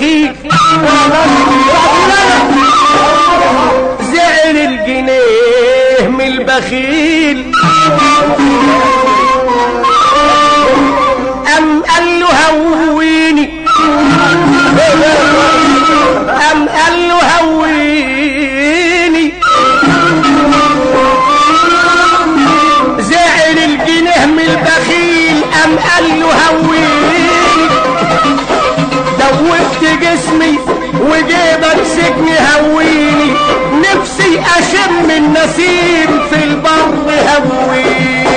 البخيل زعل الجنيه من البخيل أم قال له هويني أم قال له هويني زعل الجنيه من البخيل أم قال له هويني دوبت جسمي وجيبك سجن هويني نفسي اشم النسيم في البر هويني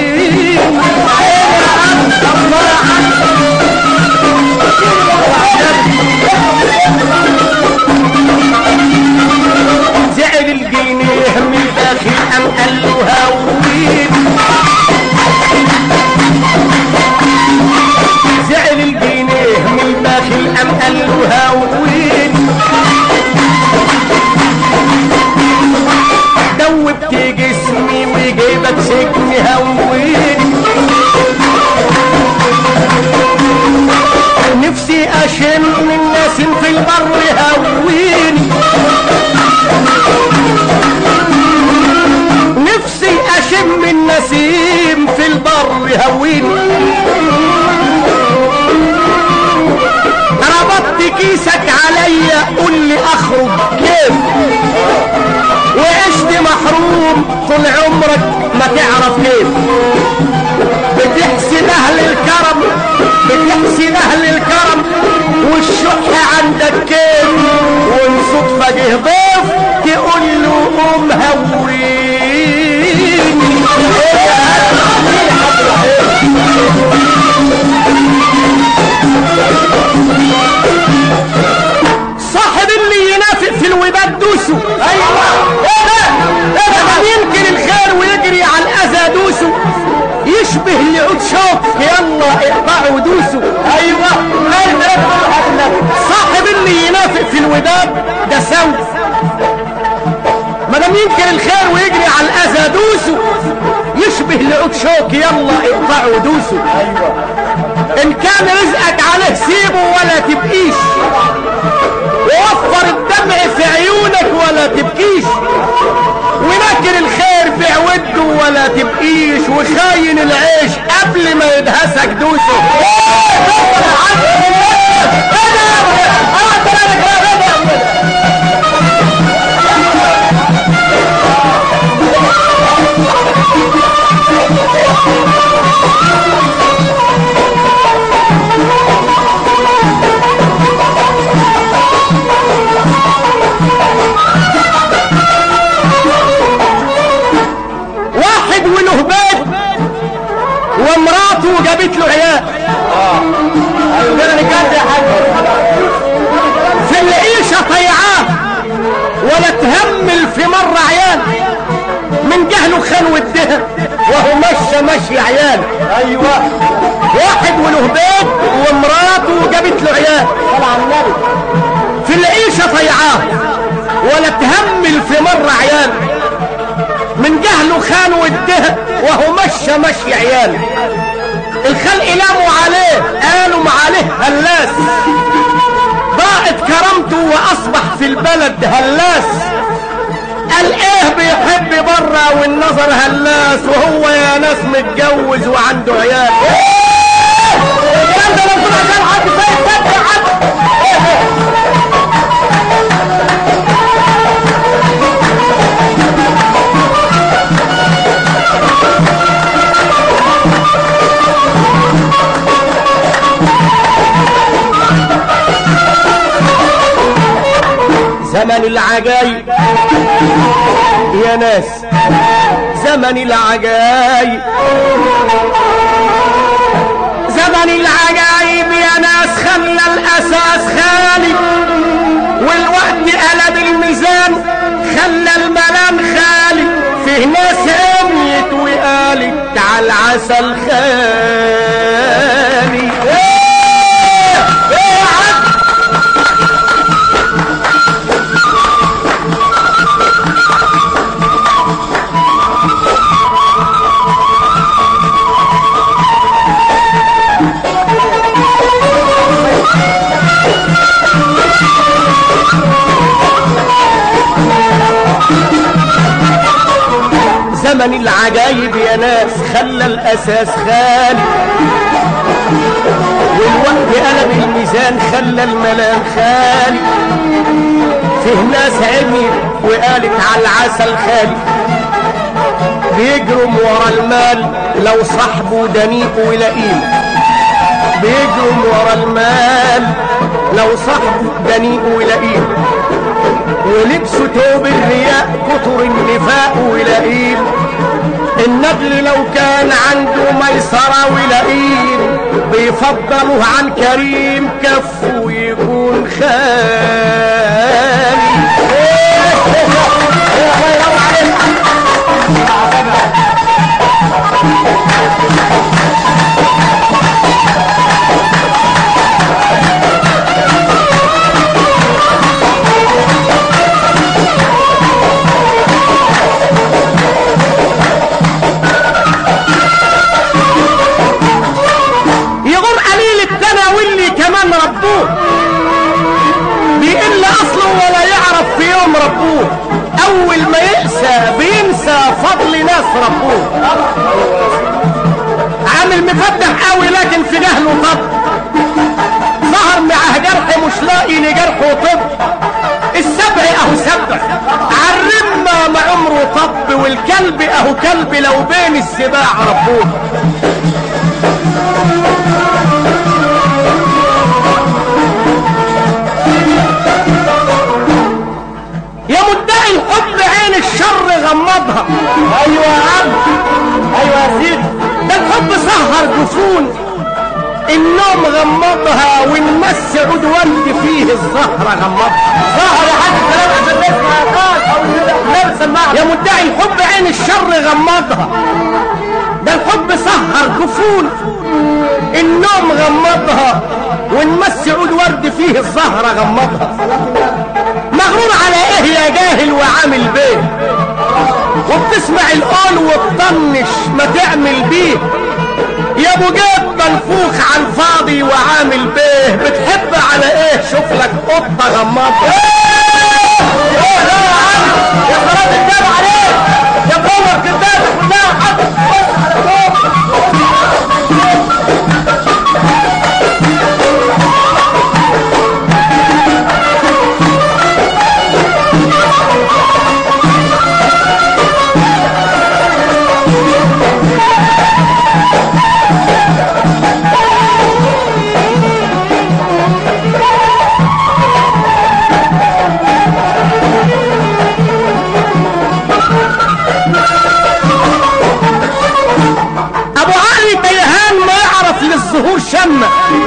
زعل الجنيه من البخيل ام قال له هويني زعل الجنيه من البخيل ام قال له هوين دوبت جسمي وجيبك سجن هوين نفسي اشم الناس في البر هوين نفسي اشم النسيم في البر هوين ربطت كيسك عليا قول لي اخرج كيف وعشت محروم طول عمرك ما تعرف كيف بتحسن اهل الكرم بتحسن اهل الكرم والشح عندك كيف وان صدفه جه ضيف تقول له قوم صاحب اللي ينافق في الوداد دوسه ايوه ايه ده ايه ده يمكن الخير ويجري على الاذى دوسه يشبه العود شوك يلا اقطعوا دوسه ايوه صاحب اللي ينافق في الوداد ده سوي ما دام يمكن الخير ويجري على الاذى دوسه يشبه العود شوك يلا اقطعوا دوسه ايوه ان كان رزقك عليه سيبه ولا تبقيش ووفر الدمع في عيونك ولا تبكيش ونكر الخير في عوده ولا تبقيش وخاين العيش قبل ما يدهسك دوسه واحد وله بيت ومراته جابت له عيال في العيشة طيعاه ولا تهمل في مرة عيال من جهله خان ودها وهو مشى مشي عيال ايوه واحد وله بيت ومراته جابت له عيال في العيشة طيعاه ولا تهمل في مرة عيال من جهله خان وده وهو مشى مشي عيال الخلق لاموا عليه قالوا ما عليه هلاس ضاعت كرامته واصبح في البلد هلاس قال ايه بيحب بره والنظر هلاس وهو يا ناس متجوز وعنده عيال الكلام ده لو طلع كان حد فايت فتح حد زمن العجايب يا ناس زمن العجايب زمن العجايب يا ناس خلى الاساس خالي والوقت قلب الميزان خلى الملام خالي فيه ناس رميت وقالت تعال عسل خالي ايه ايه يا عم تمن العجايب يا ناس خلى الاساس خالي والوقت قلب الميزان خلى الملام خالي فيه ناس عميت وقالت على العسل خالي بيجرم ورا المال لو صاحبه دنيء ولئيم بيجرم ورا المال لو صاحبه دنيء ولئيم ولبسوا توب الرياء كتر النفاق ولئيم النبل لو كان عنده ميسرة ولئيم بيفضلوا عن كريم كفه يكون خالي يغر قليل الدنا واللي كمان ربوه بيقل اصله ولا يعرف في يوم ربوه اول ما يأسى بينسى فضل ناس ربوه عامل مفتح قوي لكن في جهله طب ظهر معاه جرح مش لاقي لجرحه طب السبع اهو سبع عالرمة ما عمره طب والكلب اهو كلب لو بين السباع ربوه يا مدعي الحب عين الشر غمضها ايوه يا عم ايوه يا سيدي ده الحب سهر جفون النوم غمضها والمس عدوان فيه الزهرة غمضها ظهر يا حاج الكلام عشان نسمع قال او النبي سمعها يا مدعي الحب عين الشر غمضها ده الحب سهر جفون النوم غمضها والمس عود ورد فيه الزهرة غمضها مغرور على ايه يا جاهل وعامل بيه وبتسمع القول وتطنش ما تعمل بيه يا ابو جاب منفوخ على الفاضي وعامل بيه بتحب على ايه شوف لك قطه غمضه ايه لا يا عم يا صلاه الجاب عليك يا كومر كدابك كلها حد بص على فوق ابو علي تيهان ما يعرف للظهور شمة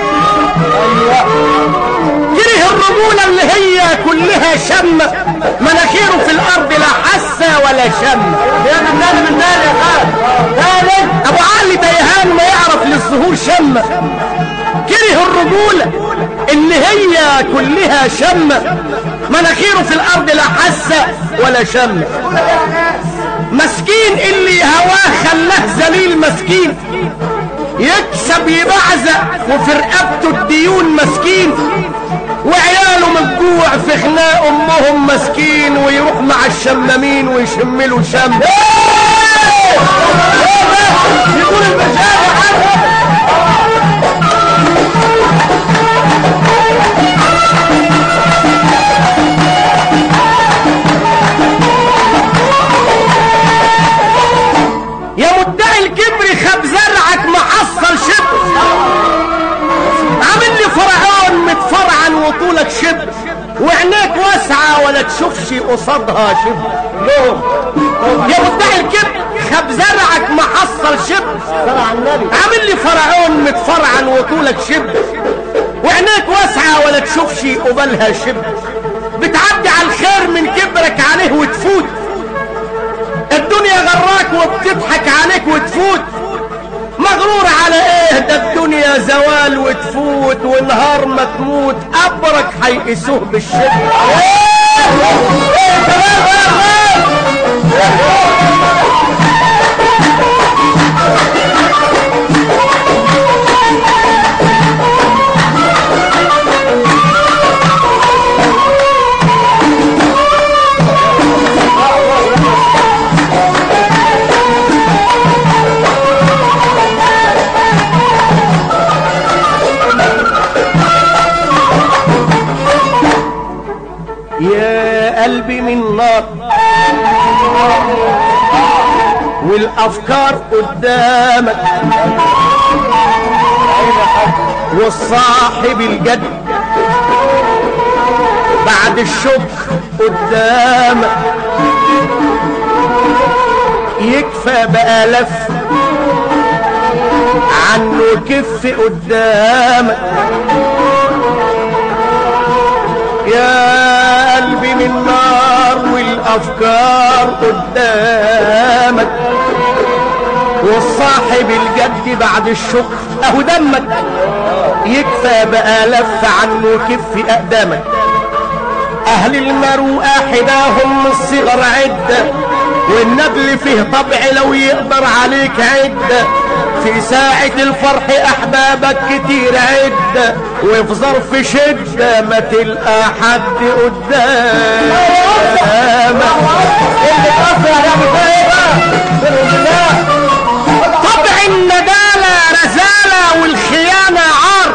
كره الرجولة اللي هي كلها شمة مناخيره في الارض لا حسة ولا شمة يا من نال من نال يا خال ابو علي تيهان ما يعرف للظهور شمة كره الرجولة اللي هي كلها شمة مناخيره في الارض لا حسة ولا شمة مسكين اللي هواه خلاه ذليل مسكين يكسب يبعزق وفي رقبته الديون مسكين وعياله من الجوع في خناق امهم مسكين ويروح مع الشمامين ويشم له شم يقول المشايخ يا مدعي الكبر خب زرعك محصل شبر عامل لي فرعون متفرعن وطولك شبر وعينيك واسعة ولا تشوفش قصادها شبر يا مدعي الكبر خب زرعك محصل شبر عامل لي فرعون متفرعن وطولك شبر وعينيك واسعة ولا تشوفش قبالها شبر بتعدي على الخير من كبرك عليه وتفوت الدنيا غراك وبتضحك عليك وتفوت مغرور على ايه ده الدنيا زوال وتفوت ونهار ما تموت قبرك هيقسوه بالشدة النار والافكار قدامك والصاحب الجد بعد الشكر قدامك يكفى بقى لف عنه كف قدامك يا قلبي من نار والافكار قدامك والصاحب الجد بعد الشكر اهو دمك يكفى بقى لف عنه كف اقدامك اهل المروءه حداهم الصغر عده والنبل فيه طبع لو يقدر عليك عده في ساعة الفرح احبابك كتير عدة وفي ظرف شدة ما تلقى حد قدامك طبع الندالة رزالة والخيانة عار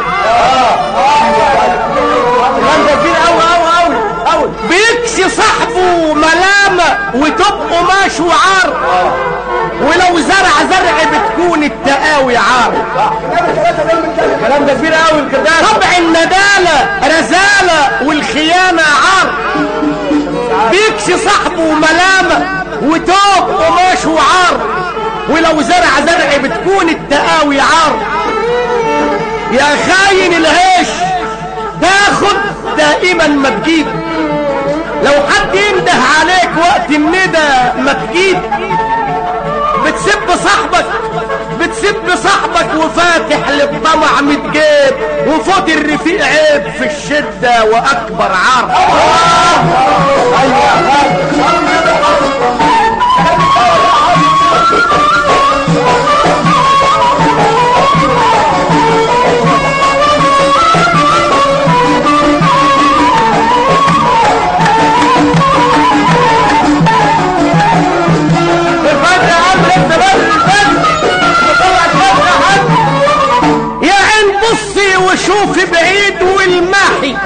بيكسي صاحبه ملامة وتبقوا ماشي وعار ولو زرع زرع بتكون التقاوي عار الكلام ده كبير قوي الكلام طبع الندالة رزالة والخيانة عار بيكسي صاحبه ملامة وتوب قماش وعار ولو زرع زرع بتكون التقاوي عار يا خاين العيش تاخد دائما ما تجيب لو حد ينده عليك وقت الندى ما تجيب بتسب صاحبك بتسب صاحبك وفاتح للطمع متجيب وفوت الرفيق عيب في الشدة وأكبر عار الفن يا عم انت بس الفن طلع الفن يا حاج يا عين بصي وشوفي بعيد والماحي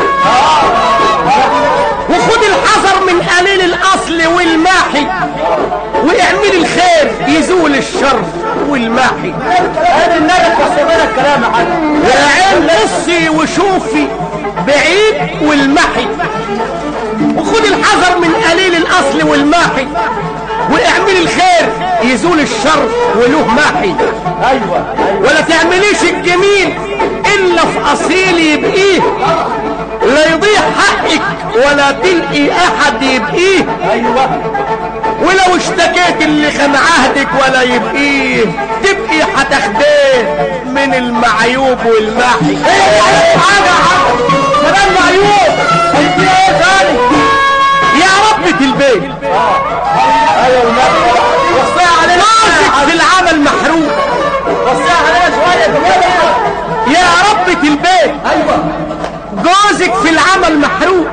وخد الحذر من قليل الاصل والماحي واعملي الخير يزول الشر والماحي ادي النبي فسر الكلام يا حاج يا عين بصي وشوفي بعيد والمحي وخد الحذر من قليل الاصل والماحي واعملي الخير يزول الشر وله ماحي ايوه ولا تعمليش الجميل الا في اصيل يبقيه لا يضيع حقك ولا تلقي احد يبقيه ايوه ولو اشتكيت اللي خان عهدك ولا يبقيه تبقي هتاخديه من المعيوب والماحي ايه حاجه يا حاج كلام معيوب انت ايه ثاني يا ربة البيت ايوه النبي وصيها علينا راسك في العمل محروق وصيها علينا شويه كده يا ربة البيت ايوه جوزك في العمل محروق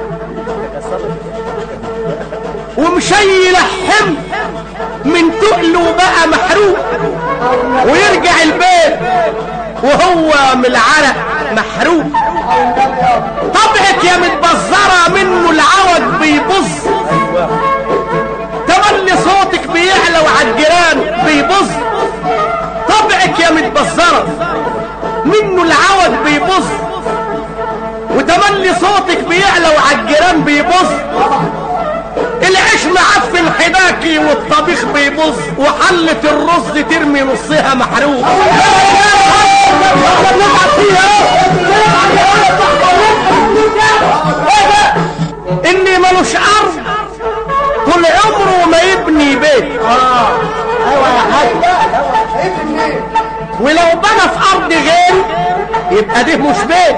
ومشيل حم من تقله بقى محروق ويرجع البيت وهو من العرق محروق طبعك يا متبزرة منه العوج بيبظ تملي صوتك بيعلى وعلى الجيران بيبظ طبعك يا متبزرة منه العوج بيبظ وتملي صوتك بيعلى وعلى الجيران بيبظ العيش معفن حداكي والطبيخ بيبظ وحلة الرز ترمي نصها محروق اني ملوش ارض طول عمره ما يبني بيت ايوه يا حاج ولو بنى في ارض غيري يبقى ده مش بيت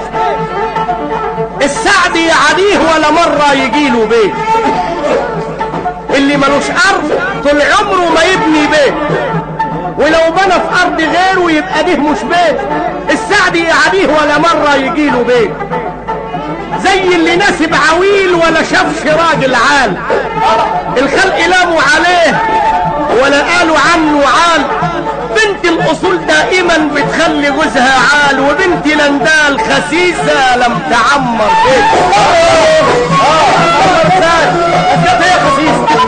السعد يعديه ولا مرة يجيله بيت اللي ملوش ارض طول عمره ما يبني بيت ولو بنى في ارض غيره يبقى ده مش بيت السعد يعديه ولا مرة يجيله بيت زي اللي ناسب عويل ولا شافش راجل عال الخلق لاموا عليه ولا قالوا عنه عال بنت بنت الاصول دائما بتخلي جوزها عال وبنت لندال خسيسة لم تعمر بيت أنت يا خسيس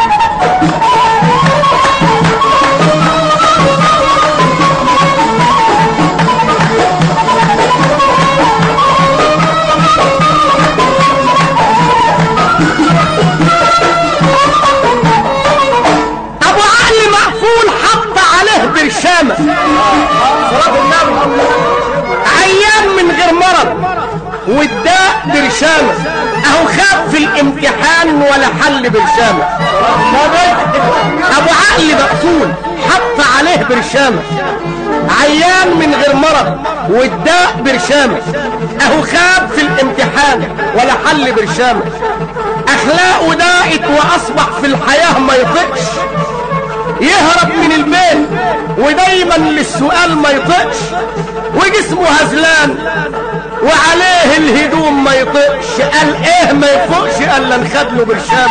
ابو عقل مقفول حط عليه برشامة صلاة النبي عيان من غير مرض والداء برشامة اهو خاب في الامتحان ولا حل برشامة ابو عقل مقفول حط عليه برشامة عيان من غير مرض والداء برشامة اهو خاب في الامتحان ولا حل برشامة اخلاقه داقت واصبح في الحياة ما يطقش يهرب من البيت ودايما للسؤال ما يطقش وجسمه هزلان وعليه الهدوم ما يطقش قال ايه ما يفوقش قال لا نخد له برشام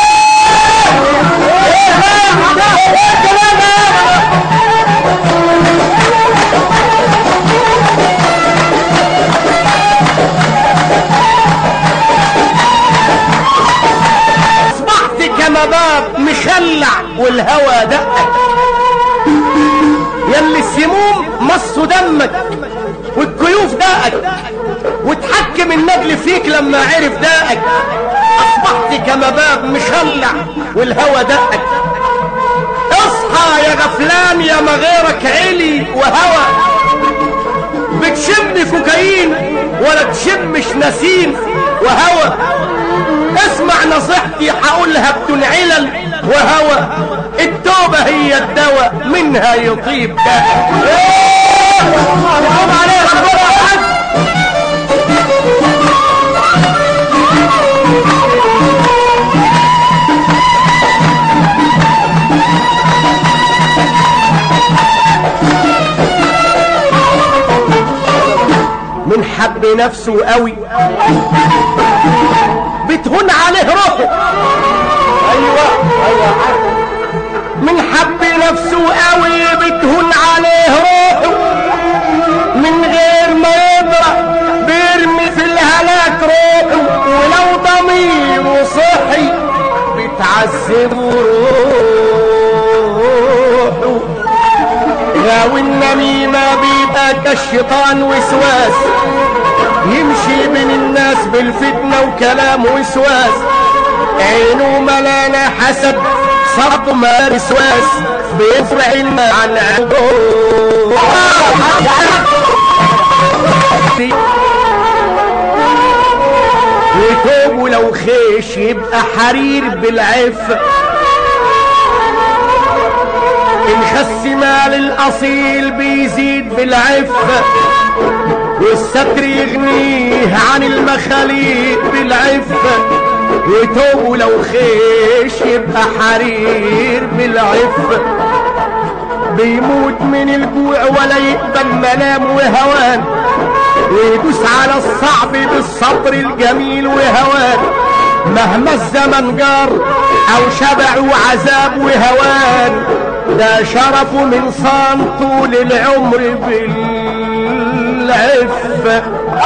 اصبحت كما باب مخلع والهوى دقك يلي السموم مصوا دمك والكيوف داقك وتحكم النجل فيك لما عرف داقك اصبحت كما باب مخلع والهوى دقك اصحى يا غفلان يا ما غيرك علي وهوى بتشم كوكايين ولا تشمش نسيم وهوى اسمع نصيحتي هقولها بدون علل وهوى التوبة هي الدواء منها يطيب داء حرام عليك ربنا من حب نفسه قوي بتهون عليه روحه ايوه ايوه من حب نفسه قوي بتهون عليه روحه من غير ما يدرى بيرمي في الهلاك روحه ولو ضميره صحي بتعذب روحه غاوي النميمة بيبقى كالشيطان وسواس يمشي بين الناس بالفتنة وكلام وسواس عينه ملانة حسد صرف ما وسواس بيفرع الماء عن وتوبه لو خيش يبقى حرير بالعفة الخس مال الاصيل بيزيد بالعفة والستر يغنيه عن المخاليق بالعفة وتوبه لو خيش يبقى حرير بالعفة بيموت من الجوع ولا يقبل منام وهوان ويدوس على الصعب بالصبر الجميل وهوان مهما الزمن جار او شبع وعذاب وهوان ده شرفه من صان طول العمر بالعفة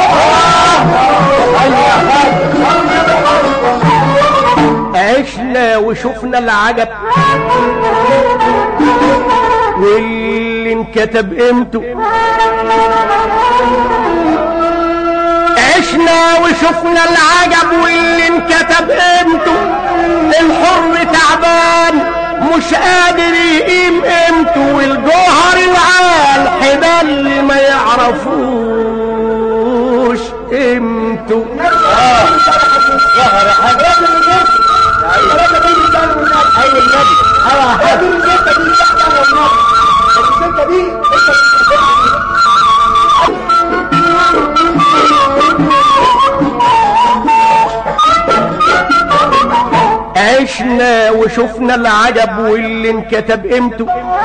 عشنا وشفنا العجب واللي انكتب قيمته عشنا وشفنا العجب واللي انكتب قيمته الحر تعبان مش قادر يقيم قيمته والجوهر العال حبال اللي ما يعرفوش قيمته ظهر حاجة اي النبي اه حاجة عشنا وشفنا العجب واللي انكتب قيمته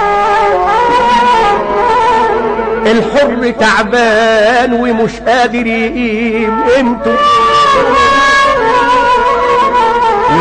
الحر تعبان ومش قادر يقيم قيمته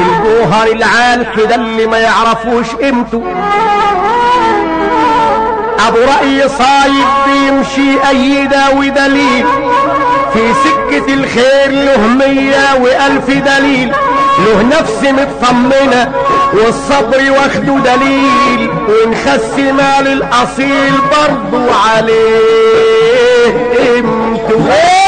والجوهر العال كده اللي ما يعرفوش قيمته ابو رأي صايب بيمشي ايدا ودليل في سكة الخير له مية والف دليل له نفس مطمنة والصبر واخده دليل ونخس مال الاصيل برضو عليه قيمته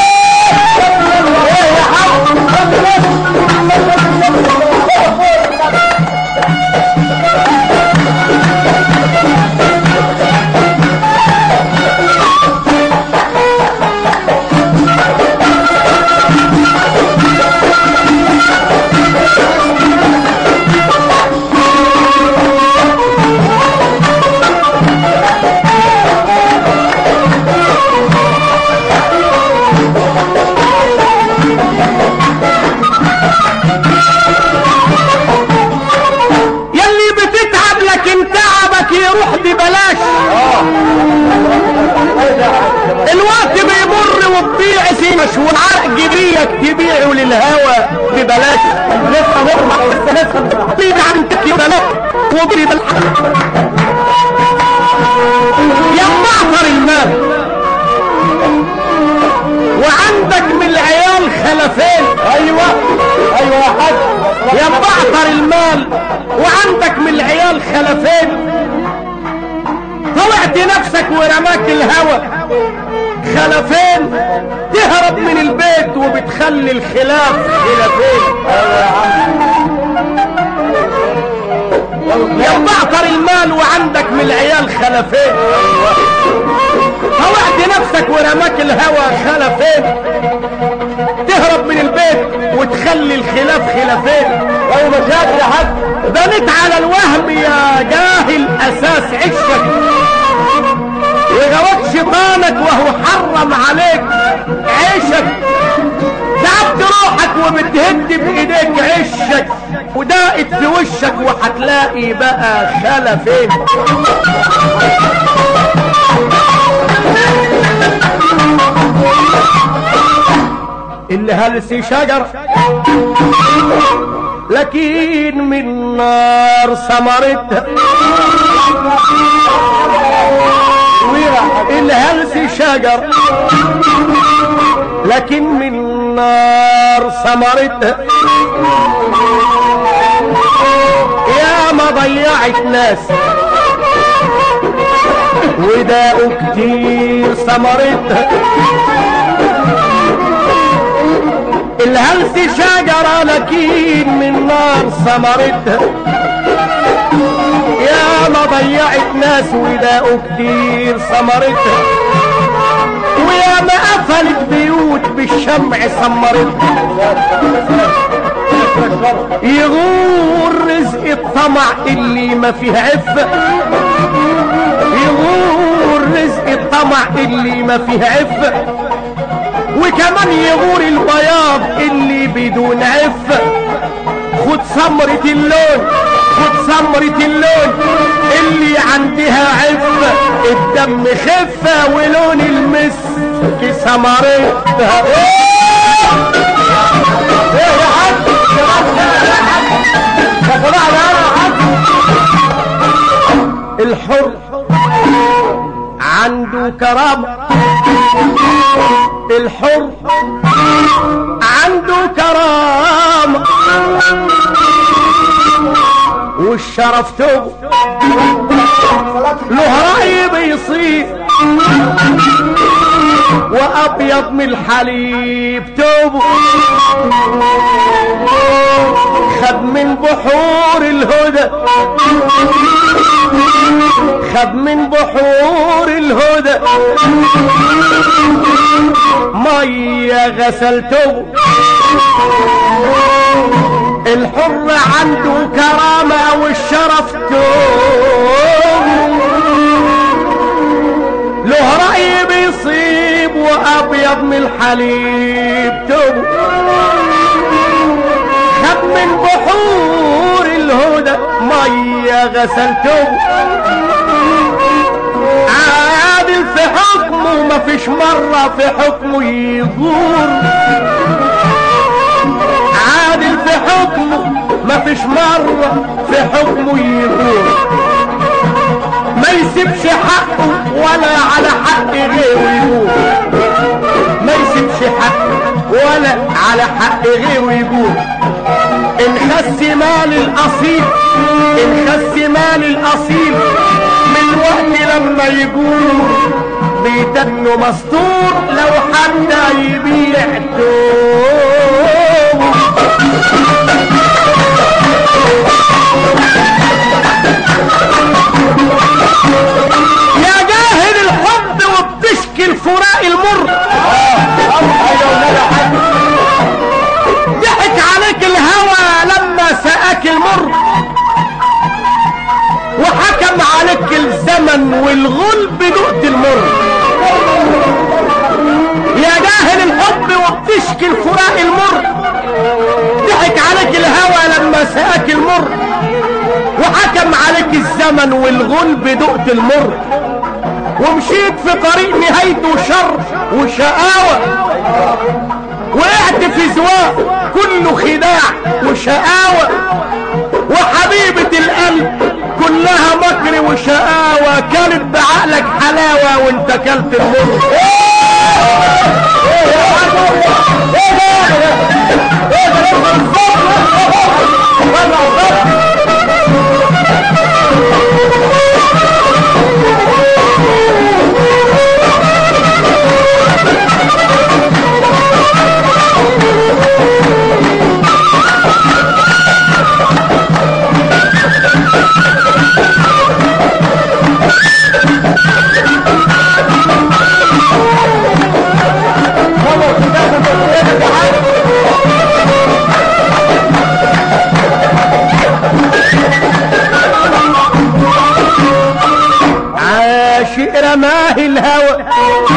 يلي بتتعب لكن تعبك يروح ببلاش الوقت بيمر وتضيع سيمش والعرق جبيك تبيعه للهوى ببلاش لسه نطلع لسه بيد عن تكي بلاش وبري بالحق يا معطر المال وعندك من العيال خلفين ايوه ايوه يا حاج يا بعطر المال وعندك من العيال خلفين طلعت نفسك ورماك الهوى خلفين تهرب من البيت وبتخلي الخلاف خلافين يا بعطر المال وعندك من العيال خلفين طلعت نفسك ورماك الهوى خلفين تهرب من البيت وتخلي الخلاف خلافين ايوه مشاكل يا حاج بنيت على الوهم يا جاهل اساس عشك وغواك شيطانك وهو حرم عليك عيشك تعبت روحك وبتهد بايديك عشك وداقت في وشك وهتلاقي بقى خلفين اللي هلس شجر لكن من نار ثمرتها الهلس شجر لكن من نار ثمرتها يا ما ضيعت ناس وداقوا كتير ثمرتها الهلس شجرة لكن من نار ثمرتها يا ما ضيعت ناس وداقوا كتير ثمرتها ويا ما قفلت بيوت بالشمع سمرتها يغور رزق الطمع اللي ما فيه عفة يغور رزق الطمع اللي ما فيه عفة وكمان يغور البياض اللي بدون عفة خد سمرة اللون خد سمرة اللون اللي عندها عفة الدم خفة ولون المسك سمرتها ايه يا حاج يا صلاح يا حاج الحر عنده كرامة الحر عنده كرامة والشرف توب له رأي بيصيب وأبيض من الحليب توبه خد من بحور الهدى خد من بحور الهدى مية غسلته الحر عنده كرامة والشرف توب له رأي بيصيب وأبيض من الحليب توب خد من بحور الهدى مية غسلته عادل في حكمه ما فيش مرة في حكمه يغور عادل في حكمه ما فيش مرة في حكمه يغور ما يسيبش حقه ولا على حق غيره يقول ما يسيبش حقه ولا على حق غيره يقول ان خس مال الاصيل ان خس مال الاصيل من وقت لما يقول بيتنه مستور لو حتى يبيع دوب يا جاهل الحب وبتشكي الفراق المر ضحك عليك الهوى لما سقاك المر وحكم عليك الزمن والغلب دقت المر يا جاهل الحب وبتشكي الفراق المر ضحك عليك الهوى لما سقاك المر وحكم عليك الزمن والغلب دقت المر ومشيت في طريق نهايته شر وشقاوة وقعت في زواق كله خداع وشقاوة وحبيبة القلب كلها مكر وشقاوة كانت بعقلك حلاوة وانت كلت المر عاشق رماه الهوى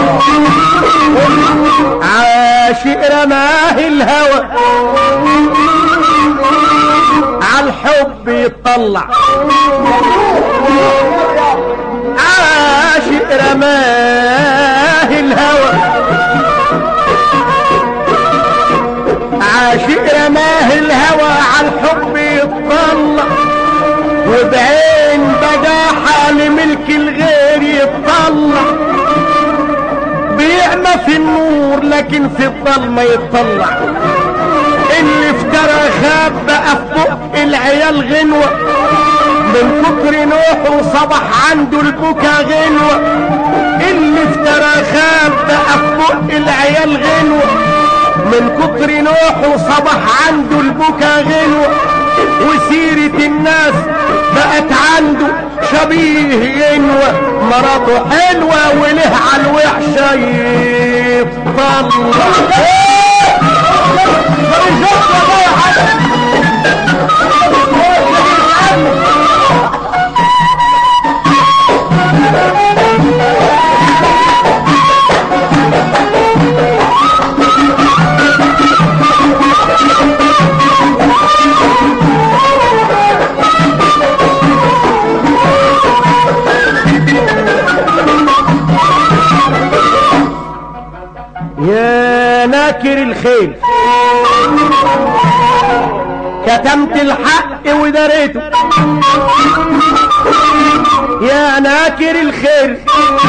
عاشق رماه الهوى عالحب يطلع عاشق رماه الهوى عاشق رماه الهوى عالحب يطلع وبعين بجاحة لملك الغير يطلع بيعمى في النور لكن في الظلمة يطلع اللي افترى خاب بقى في بق العيال غنوة من كتر نوح وصبح عنده البكا غنوة اللي افترى خاب بقى في بق العيال غنوة من كتر نوح وصبح عنده البكا غنوة وسيرة الناس بقت عنده شبيه غنوة مراته حلوة وله على الوحشة يا ناكر الخيل كتمت الحق ودريته يا ناكر الخير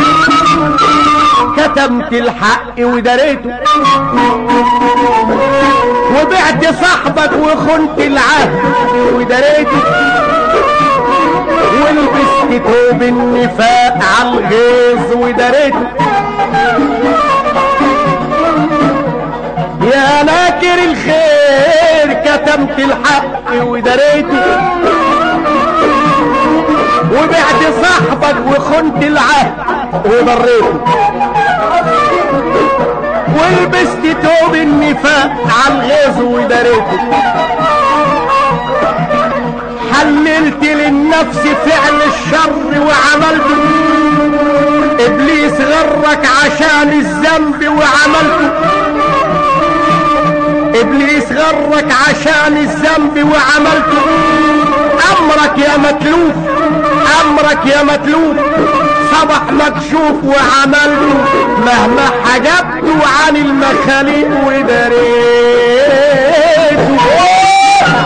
كتمت الحق ودريته وبعت صاحبك وخنت العهد ودريته ولبست توب النفاق على الغيظ ودريته يا ناكر الخير كتمت الحق ودريته وبعت صاحبك وخنت العهد وضريته ولبست توب النفاق على الغيظ ودريته حللت للنفس فعل الشر وعملته ابليس غرك عشان الذنب وعملته ابليس غرك عشان الذنب وعملته امرك يا متلوف امرك يا متلوف صبح مكشوف وعملته مهما حجبته عن المخاليق ودريته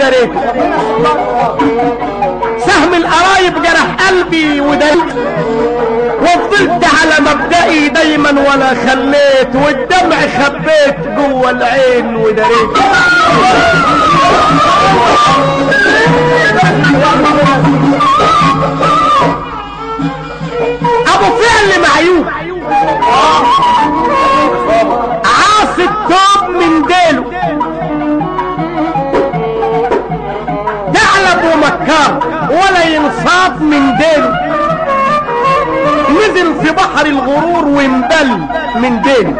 ودريته سهم القرايب جرح قلبي ودريته وفضلت على مبدئي دايما ولا خليت والدمع خبيت جوه العين ودريته ابو فعل معيوب عاص التوب من ديله ثعلب ومكار ولا ينصاف من ديله نزل في بحر الغرور وانبل من ديله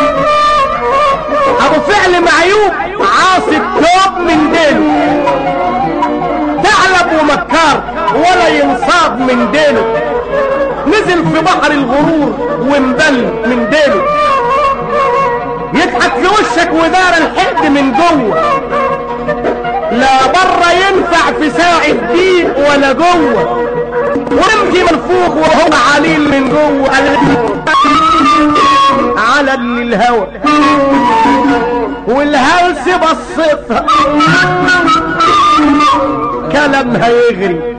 ابو فعل معيوب عاص التوب من ديله ثعلب ومكار ولا ينصاب من ديله نزل في بحر الغرور وانبل من ديله يضحك في وشك ودار الحقد من جوه لا بره ينفع في ساعة ضيق ولا جوه ورمتي منفوخ وهو عليل من جوه على الهوى والهلس بصتها كلامها يغري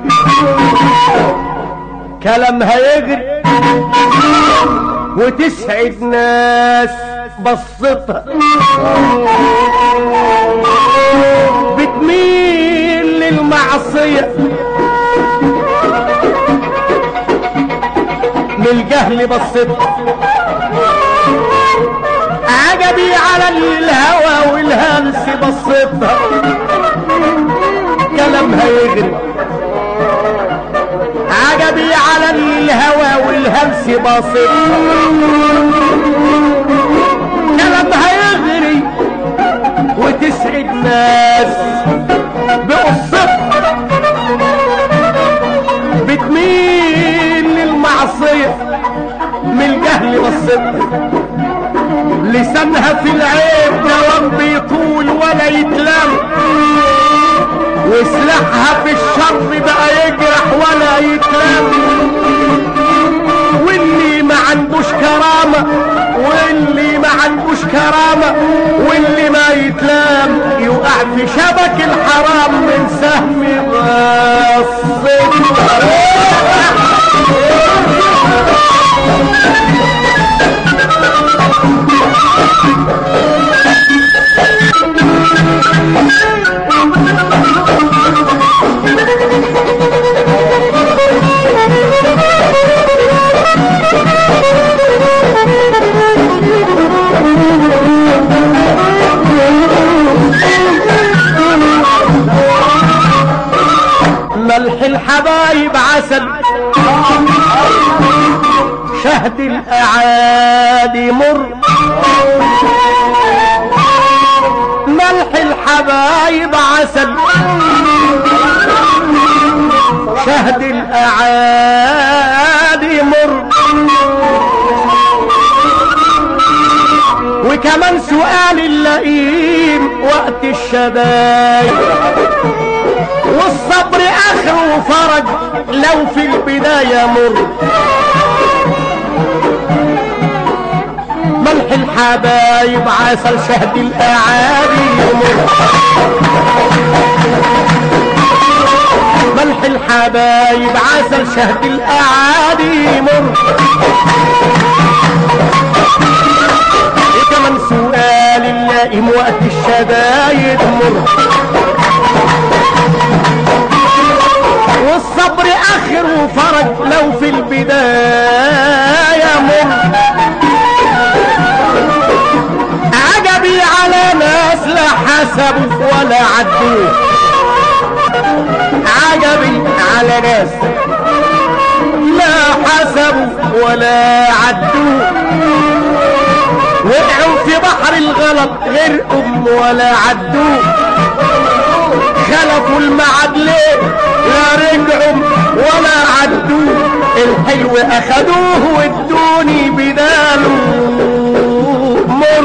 كلامها يغري وتسعد ناس بصتها بتميل للمعصية من الجهل بصتها عجبي على الهوى والهلس بصتها كلامها يغري عجبي على الهوى والهلس بصتها كلامها يغري وتسعد ناس بقصتها بتميل للمعصية من الجهل بصتها لسانها في العيب دوام بيطول ولا يتلم وسلاحها في الشر بقى يجرح ولا يتلم واللي ما عندوش كرامة واللي ما عندوش كرامة واللي ما يتلام يوقع في شبك الحرام من سهم ملح الحبايب عسل شهد الأعادي مر ملح الحبايب عسل شهد الأعادي مر وكمان سؤال اللئيم وقت الشدايد والصبر اخره فرج لو في البداية مر ملح الحبايب عسل شهد الاعادي يمر ملح الحبايب عسل شهد الاعادي يمر كمان سؤال اللائم وقت الشدايد مر والصبر اخر وفرج لو في البداية مر عجبي على ناس لا حسبوا ولا عدوا عجبي على ناس لا حسبوا ولا عدوا وقعوا في بحر الغلط غير ام ولا عدوا خلفوا المعد ليه لا رجعوا ولا عدوا الحلو اخدوه وادوني بداله مر